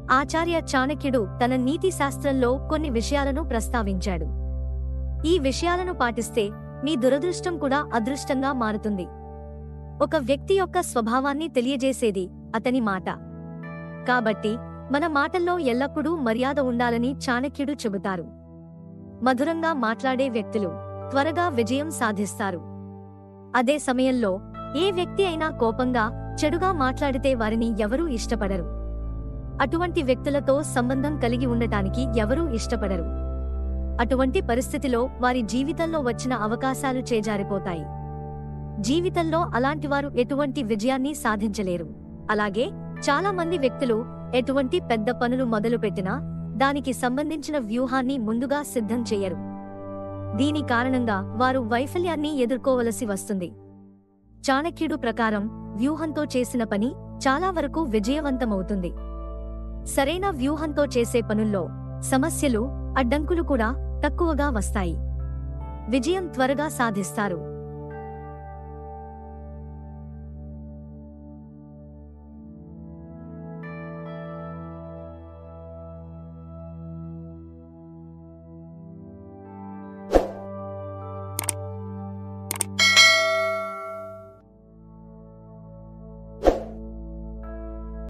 ఆచార్య చాణక్యుడు తన నీతి శాస్త్రంలో కొన్ని విషయాలను ప్రస్తావించాడు ఈ విషయాలను పాటిస్తే మీ దురదృష్టం కూడా అదృష్టంగా మారుతుంది ఒక వ్యక్తి యొక్క స్వభావాన్ని తెలియజేసేది అతని మాట కాబట్టి మన మాటల్లో ఎల్లప్పుడూ మర్యాద ఉండాలని చాణక్యుడు చెబుతారు మధురంగా మాట్లాడే వ్యక్తులు త్వరగా విజయం సాధిస్తారు అదే సమయంలో ఏ వ్యక్తి అయినా కోపంగా చెడుగా మాట్లాడితే వారిని ఎవరూ ఇష్టపడరు అటువంటి వ్యక్తులతో సంబంధం కలిగి ఉండటానికి ఎవరూ ఇష్టపడరు అటువంటి పరిస్థితిలో వారి జీవితంలో వచ్చిన అవకాశాలు చేజారిపోతాయి జీవితంలో అలాంటివారు ఎటువంటి విజయాన్ని సాధించలేరు అలాగే చాలా మంది వ్యక్తులు ఎటువంటి పెద్ద పనులు మొదలుపెట్టినా దానికి సంబంధించిన వ్యూహాన్ని ముందుగా సిద్ధం చేయరు దీని కారణంగా వారు వైఫల్యాన్ని ఎదుర్కోవలసి వస్తుంది చాణక్యుడు ప్రకారం వ్యూహంతో చేసిన పని చాలా వరకు విజయవంతమవుతుంది సరైన వ్యూహంతో చేసే పనుల్లో సమస్యలు అడ్డంకులు కూడా తక్కువగా వస్తాయి విజయం త్వరగా సాధిస్తారు